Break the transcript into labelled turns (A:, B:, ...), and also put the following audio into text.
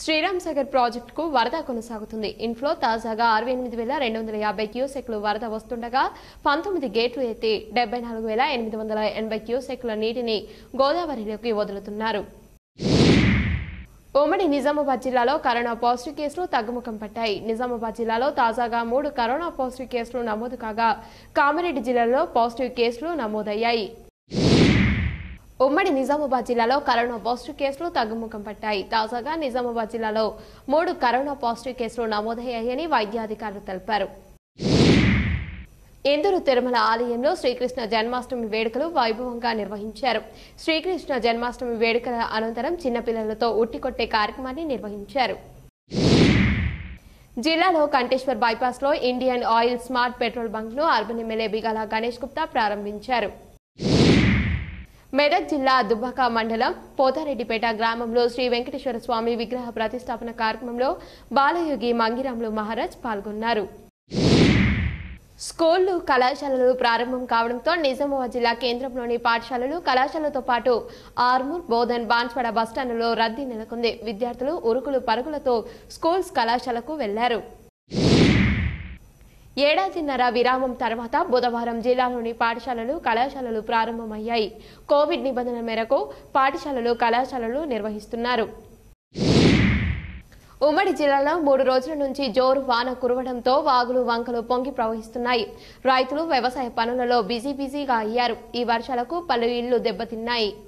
A: శ్రీరామ్ సాగర్ ప్రాజెక్టుకు వరద కొనసాగుతుంది ఇన్ఫ్లో తాజాగా అరవై ఎనిమిది వేల రెండు వందల యాభై క్యూసెక్లు వరద వస్తుండగా పంతొమ్మిది గేట్లు ఎత్తి డెబ్బై నాలుగు వేల ఎనిమిది వందల ఎనభై క్యూసెక్ల నీటిని గోదావరిలోకి వదులుతున్నారు ఉమ్మడి నిజామాబాద్ జిల్లాలో కరోనా పాజిటివ్ కేసులు తగ్గుముఖం పట్టాయి నిజామాబాద్ జిల్లాలో తాజాగా మూడు కరోనా పాజిటివ్ కేసులు నమోదు కాగా కామారెడ్డి జిల్లాలో పాజిటివ్ కేసులు నమోదయ్యాయి ఉమ్మడి నిజామాబాద్ జిల్లాలో కరోనా పాజిటివ్ కేసులు తగ్గుముఖం పట్టాయి తాజాగా నిజామాబాద్ జిల్లాలో మూడు కరోనా పాజిటివ్ కేసులు నమోదయ్యాయని వైద్యాధికారులు తెలిపారు ఇందూరు తిరుమల ఆలయంలో శ్రీకృష్ణ జన్మాష్టమి వేడుకలు వైభవంగా నిర్వహించారు శ్రీకృష్ణ జన్మాష్టమి వేడుకల అనంతరం చిన్నపిల్లలతో ఉట్టికొట్టే కార్యక్రమాన్ని నిర్వహించారు జిల్లాలో కంటేశ్వర్ బైపాస్ లో Indian Oil smart petrol bunk ను అర్బన్ ఎమ్మెల్యే బిగాల గణేష్ గుప్తా ప్రారంభించారు మెదక్ జిల్లా దుబ్బాక మండలం పోతారెడ్డిపేట గ్రామంలో శ్రీ వెంకటేశ్వర స్వామి విగ్రహ ప్రతిష్టాపన కార్యక్రమంలో బాలయోగి మంగిరాములు మహారాజ్ పాల్గొన్నారు స్కూళ్లు కళాశాలలు ప్రారంభం కావడంతో నిజామాబాద్ జిల్లా కేంద్రంలోని పాఠశాలలు కళాశాలతో పాటు ఆర్మూర్ బోధన్ బాన్స్వాడ బస్టాండ్లలో రద్దీ నెలకొంది విద్యార్థులు ఉరుకులు పరుగులతో స్కూల్స్ కళాశాలకు వెళ్లారు ఏడాదిన్నర విరామం తర్వాత బుధవారం జిల్లాలోని పాఠశాలలు కళాశాలలు ప్రారంభమయ్యాయి కోవిడ్ నిబంధనల మేరకు పాఠశాలలు కళాశాలలు నిర్వహిస్తున్నారు ఉమ్మడి జిల్లాలో మూడు రోజుల నుంచి జోరు వాన కురవడంతో వాగులు వంకలు పొంగి ప్రవహిస్తున్నాయి రైతులు వ్యవసాయ పనులలో బిజీ బిజీగా అయ్యారు ఈ వర్షాలకు పలు ఇళ్లు దెబ్బతిన్నాయి